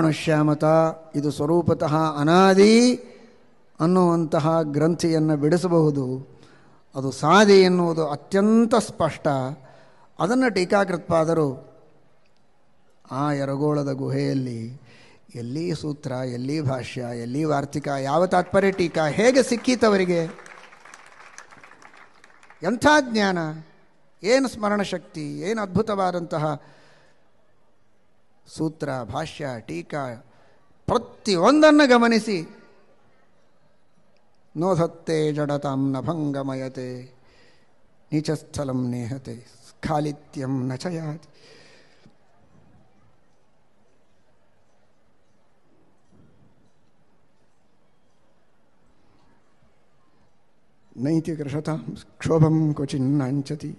ಪರಮಾಣುಶ್ಯಾಮತ ಇದು ಸ್ವರೂಪತಃ ಅನಾದಿ ಅನ್ನುವಂತಹ ಗ್ರಂಥಿಯನ್ನು ಬಿಡಿಸಬಹುದು ಅದು ಸಾದಿ ಎನ್ನುವುದು ಅತ್ಯಂತ ಸ್ಪಷ್ಟ ಅದನ್ನು ಟೀಕಾಕೃತ್ಪಾದರು ಆ ಎರಗೋಳದ ಗುಹೆಯಲ್ಲಿ ಎಲ್ಲಿ ಸೂತ್ರ ಎಲ್ಲಿ ಭಾಷ್ಯ ಎಲ್ಲಿ ವಾರ್ತಿಕ ಯಾವ ತಾತ್ಪರ್ಯ ಟೀಕಾ ಹೇಗೆ ಸಿಕ್ಕೀತವರಿಗೆ ಎಂಥ ಜ್ಞಾನ ಏನು ಸ್ಮರಣಶಕ್ತಿ ಏನು ಅದ್ಭುತವಾದಂತಹ ಸೂತ್ರ ಭಾಷ್ಯ ಟೀಕಾ ಪ್ರತಿಯೊಂದನ್ನು ಗಮನಿಸಿ ನೋಧತ್ತೆ ಜಡತಾಂ ನ ಭಂಗಮಯತೆ ನೀಚಸ್ಥಲಂ ನೇಹತೆ ಸ್ಖಾಲಿತ್ಯಂ ನ ಚಯಾತಿ ನೈತಿ ಕೃಷತಾಂ ಕ್ಷೋಭಂ ಕ್ವಚಿನ್ನಾಂಚತಿ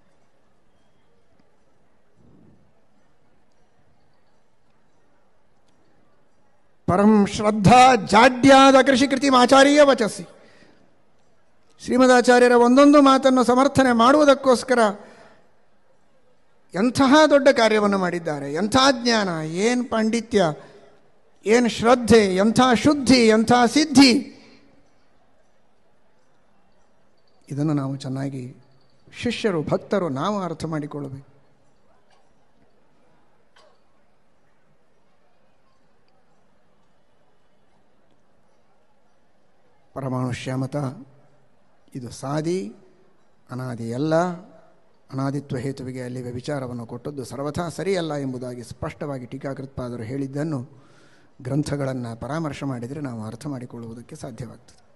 ಪರಂ ಶ್ರದ್ಧಾ ಜಾಡ್ಯಾದ ಕೃಷಿ ಕೃತಿ ಆಚಾರ್ಯ ವಚಸಿ ಶ್ರೀಮದಾಚಾರ್ಯರ ಒಂದೊಂದು ಮಾತನ್ನು ಸಮರ್ಥನೆ ಮಾಡುವುದಕ್ಕೋಸ್ಕರ ಎಂತಹ ದೊಡ್ಡ ಕಾರ್ಯವನ್ನು ಮಾಡಿದ್ದಾರೆ ಎಂಥ ಜ್ಞಾನ ಏನು ಪಾಂಡಿತ್ಯ ಏನು ಶ್ರದ್ಧೆ ಎಂಥ ಶುದ್ಧಿ ಎಂಥ ಸಿದ್ಧಿ ಇದನ್ನು ನಾವು ಚೆನ್ನಾಗಿ ಶಿಷ್ಯರು ಭಕ್ತರು ನಾವು ಅರ್ಥ ಮಾಡಿಕೊಳ್ಳಬೇಕು ಪರಮಾಣು ಶ್ಯಾಮತ ಇದು ಸಾದಿ ಅನಾದಿ ಅಲ್ಲ ಅನಾದಿತ್ವ ಹೇತುವಿಗೆ ಅಲ್ಲಿ ವಿಚಾರವನ್ನು ಕೊಟ್ಟದ್ದು ಸರ್ವಥಾ ಸರಿಯಲ್ಲ ಎಂಬುದಾಗಿ ಸ್ಪಷ್ಟವಾಗಿ ಟೀಕಾಕೃತ್ಪಾದರು ಹೇಳಿದ್ದನ್ನು ಗ್ರಂಥಗಳನ್ನು ಪರಾಮರ್ಶೆ ಮಾಡಿದರೆ ನಾವು ಅರ್ಥ ಮಾಡಿಕೊಳ್ಳುವುದಕ್ಕೆ ಸಾಧ್ಯವಾಗ್ತದೆ